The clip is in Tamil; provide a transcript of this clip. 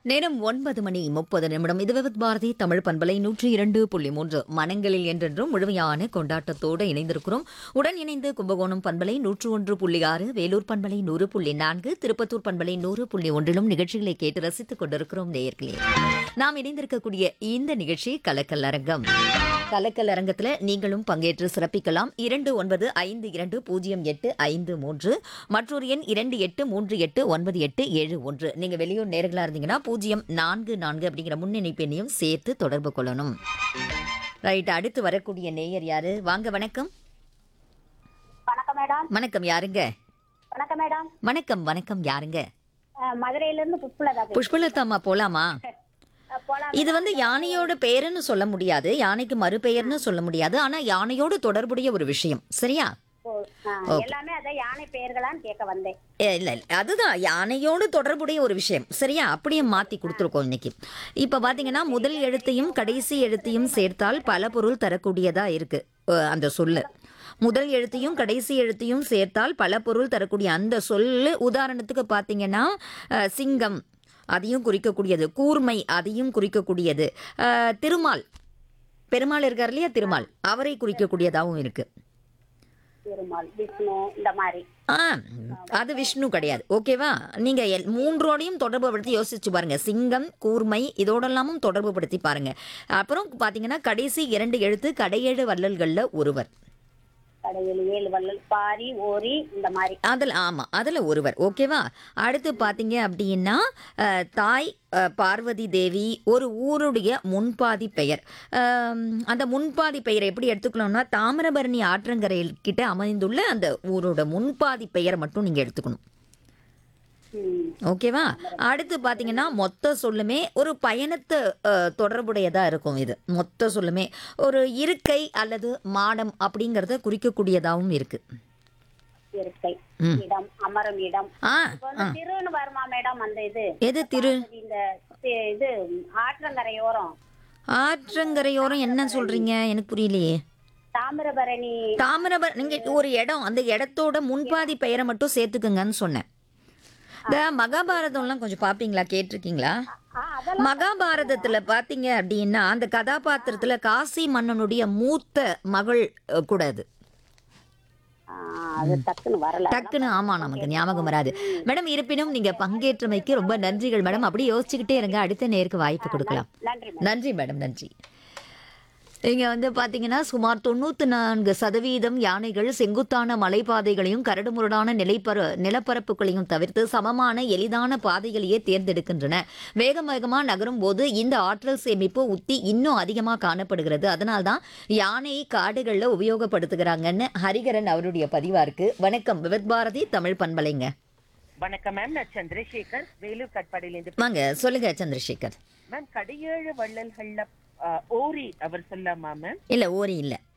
நேரம் ஒன்பது மணி முப்பது நிமிடம் இது விவித் பாரதி தமிழ் பண்பலை நூற்றி இரண்டு புள்ளி மூன்று மனங்களில் என்றென்றும் முழுமையான கொண்டாட்டத்தோடு இணைந்திருக்கிறோம் உடன் இணைந்து கும்பகோணம் பண்பலை நூற்று ஒன்று புள்ளி ஆறு வேலூர் பண்பலை நூறு புள்ளி நான்கு திருப்பத்தூர் பண்பலை நூறு புள்ளி ஒன்றிலும் நிகழ்ச்சிகளை கேட்டு ரசித்துக் கொண்டிருக்கிறோம் நேயர்களே நாம் இணைந்திருக்கக்கூடிய இந்த நிகழ்ச்சி கலக்கல் அரங்கம் கலக்கல் அரங்கத்தில் நீங்களும் பங்கேற்று சிறப்பிக்கலாம் இரண்டு ஒன்பது ஐந்து இரண்டு பூஜ்ஜியம் எட்டு ஐந்து மூன்று மற்றொரு எண் இரண்டு எட்டு மூன்று எட்டு ஒன்பது எட்டு ஏழு ஒன்று நீங்க வெளியூர் நேர்களா இருந்தீங்கன்னா பூஜ்ஜியம் நான்கு நான்கு அப்படிங்கிற முன்னிணைப்பு எண்ணையும் சேர்த்து தொடர்பு கொள்ளணும் ரைட் அடுத்து வரக்கூடிய நேயர் யாரு வாங்க வணக்கம் வணக்கம் மேடம் வணக்கம் யாருங்க வணக்கம் மேடம் வணக்கம் வணக்கம் யாருங்க அஹ், மதுரையில இருந்து புஷ்பலதா பேசுறேன். புஷ்பலதாமா போலாமா அஹ், போலாம் இது வந்து யானையோட பெயருன்னு சொல்ல முடியாது யானைக்கு மறுபெயர்னு சொல்ல முடியாது ஆனா யானையோடு தொடர்புடைய ஒரு விஷயம் சரியா ஓ, அஹ், எல்லாமே அதான் யானை பெயர்களான்னு கேட்க வந்தேன் ஏ, இல்ல இல்ல. அதுதான் யானையோடு தொடர்புடைய ஒரு விஷயம் சரியா அப்படியே மாத்தி கொடுத்துருக்கோம் இன்னைக்கு இப்ப பாத்தீங்கன்னா முதல் எழுத்தையும் கடைசி எழுத்தையும் சேர்த்தால் பல பொருள் தரக்கூடியதா இருக்கு அஹ், அந்த சொல்லு முதல் எழுத்தையும் கடைசி எழுத்தையும் சேர்த்தால் பல பொருள் தரக்கூடிய அந்த சொல்லு உதாரணத்துக்கு பாத்தீங்கன்னா அஹ், சிங்கம் அதையும் குறிக்கக்கூடியது கூர்மை அதையும் குறிக்கக்கூடியது அஹ், திருமால் பெருமாள் இருக்கார் இல்லையா திருமால் அவரை குறிக்கக்கூடியதாகவும் இருக்கு திருமால் விஷ்ணு இந்த மாதிரி ஆ அது விஷ்ணு கிடையாது ஓகேவா நீங்க எல்- மூன்றோடையும் தொடர்பு படுத்தி யோசிச்சு பாருங்க சிங்கம் கூர்மை இதோடெல்லாமும் தொடர்பு படுத்தி பாருங்க அப்புறம் பாத்தீங்கன்னா கடைசி இரண்டு எழுத்து கடையேழு வள்ளல்கள்ல ஒருவர் கடையில் ஏழு வள்ளல் பாரி ஓரி இந்த மாதிரி அதில் ஆமாம் அதில் ஒருவர் ஓகேவா அடுத்து பார்த்தீங்க அப்படின்னா அஹ், தாய் அஹ், பார்வதி தேவி ஒரு ஊருடைய முன்பாதி பெயர் அம், அந்த முன்பாதி பெயரை எப்படி எடுத்துக்கணும்னா தாமிரபரணி ஆற்றங்கரையில் கிட்ட அமைந்துள்ள அந்த ஊரோட முன்பாதி பெயரை மட்டும் நீங்கள் எடுத்துக்கணும் ம், ஓகேவா அடுத்து பார்த்தீங்கன்னா மொத்த சொல்லுமே ஒரு பயணத்தை அஹ், தொடர்புடையதா இருக்கும் இது மொத்த சொல்லுமே ஒரு இருக்கை அல்லது மாடம் அப்படிங்கிறத குறிக்கக்கூடியதாகவும் இருக்கு இருக்கை ம். இடம் அமரும் இடம் ஆ இப்ப வந்து திருன்னு வருமா மேடம் அந்த இது எது திரு இந்த தி- இது ஆற்றங்கரையோரம் ஆற்றங்கரையோரம் என்ன சொல்றீங்க எனக்கு புரியலையே தாமிரபரணி தாமிரபர நீங்க ஒரு இடம் அந்த இடத்தோட முன்பாதி பெயரை மட்டும் சேர்த்துக்குங்கன்னு சொன்னேன் இந்த மகாபாரதம்லாம் கொஞ்சம் பாப்பீங்களா கேட்டிருக்கீங்களா ஆ அதெல்லாம் மகாபாரதத்துல பாத்தீங்க அப்படின்னா அந்த கதாபாத்திரத்துல காசி மன்னனுடைய மூத்த மகள் அஹ், கூட அது ஆ, அது டக்குன்னு வரல டக்குன்னு ஆமா நமக்கு ஞாபகம் வராது மேடம் இருப்பினும் நீங்க பங்கேற்றமைக்கு ரொம்ப நன்றிகள் மேடம் அப்படியே யோசிச்சுக்கிட்டே இருங்க அடுத்த நேருக்கு வாய்ப்பு கொடுக்கலாம் நன்றி மேடம் நன்றி மேடம் நன்றி இங்க வந்து பாத்தீங்கன்னா சுமார் தொண்ணூத்தி நான்கு சதவீதம் யானைகள் செங்குத்தான மலைப்பாதைகளையும் கரடுமுரடான நிலைப்பர நிலப்பரப்புகளையும் தவிர்த்து சமமான எளிதான பாதைகளையே தேர்ந்தெடுக்கின்றன வேக வேகமா நகரும் போது இந்த ஆற்றல் சேமிப்பு உத்தி இன்னும் அதிகமா காணப்படுகிறது அதனால்தான் யானையை காடுகள்ல உபயோகப்படுத்துகிறாங்கன்னு ஹரிகரன் அவருடைய பதிவா இருக்கு வணக்கம் விவத் பாரதி தமிழ் பண்பலைங்க வணக்கம் மேம் நான் சந்திரசேகர் வேலூர் கட்பாடியிலிருந்து வாங்க சொல்லுங்க சந்திரசேகர் மேம் கடையேழு வள்ளல்கள்ல ஆ, ஓரி அவர் சொல்லாமா மேம் இல்ல ஓரி இல்ல